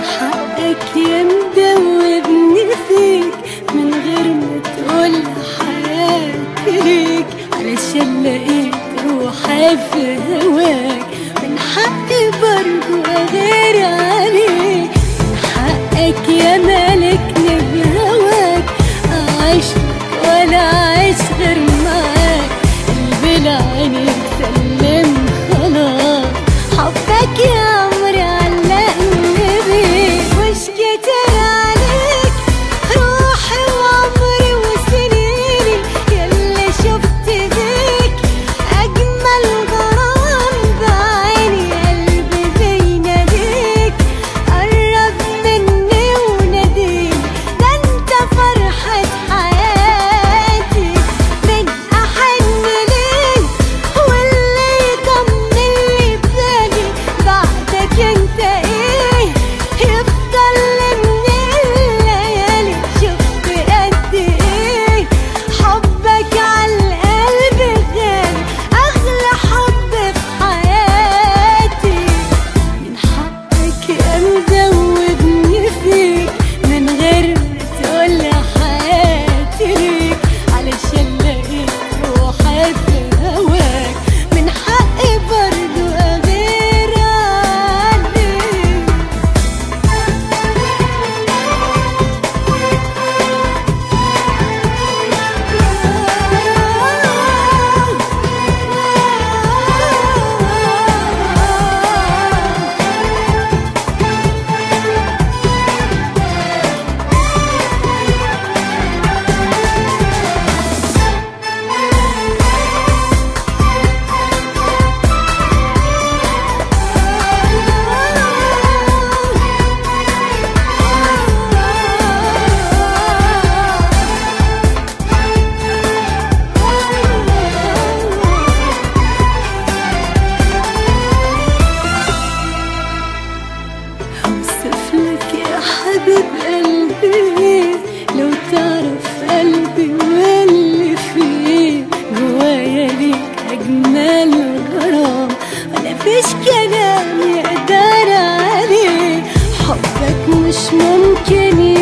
حقك يا مدوبني فيك من غير ما تقول حياتي ليك علشان لقيت روحي في هواك من حقي برضو اغير عليك من حقك يا ملكني بهواك اعيش لك ولا اعيش غير معاك قلبي لعينيك سلم خلاص حبك يا عمري علقني بيك مش كتير عليك روحي وعمري وسنيني يلي شفت بيك أجمل غرام بعيني قلبي بيناديك قرب مني وناديني ده انت فرحة حياتي من أحن ليك واللي يطمني بالي بعدك انت ايه يفضل من الليالي شفت قد ايه حبك عالقلب غالي اغلى حب في حياتي من حقك يا مدوبني فيك من غير ما تقولي حياتي ليك علشان لقيت روحي في هواك من حقي برضو اغير عليك اوصف لك يا حبيب قلبي لو تعرف قلبي واللي فيه جوايا ليك اجمل غرام ولا فيش كلام يقدر عليه حبك مش ممكن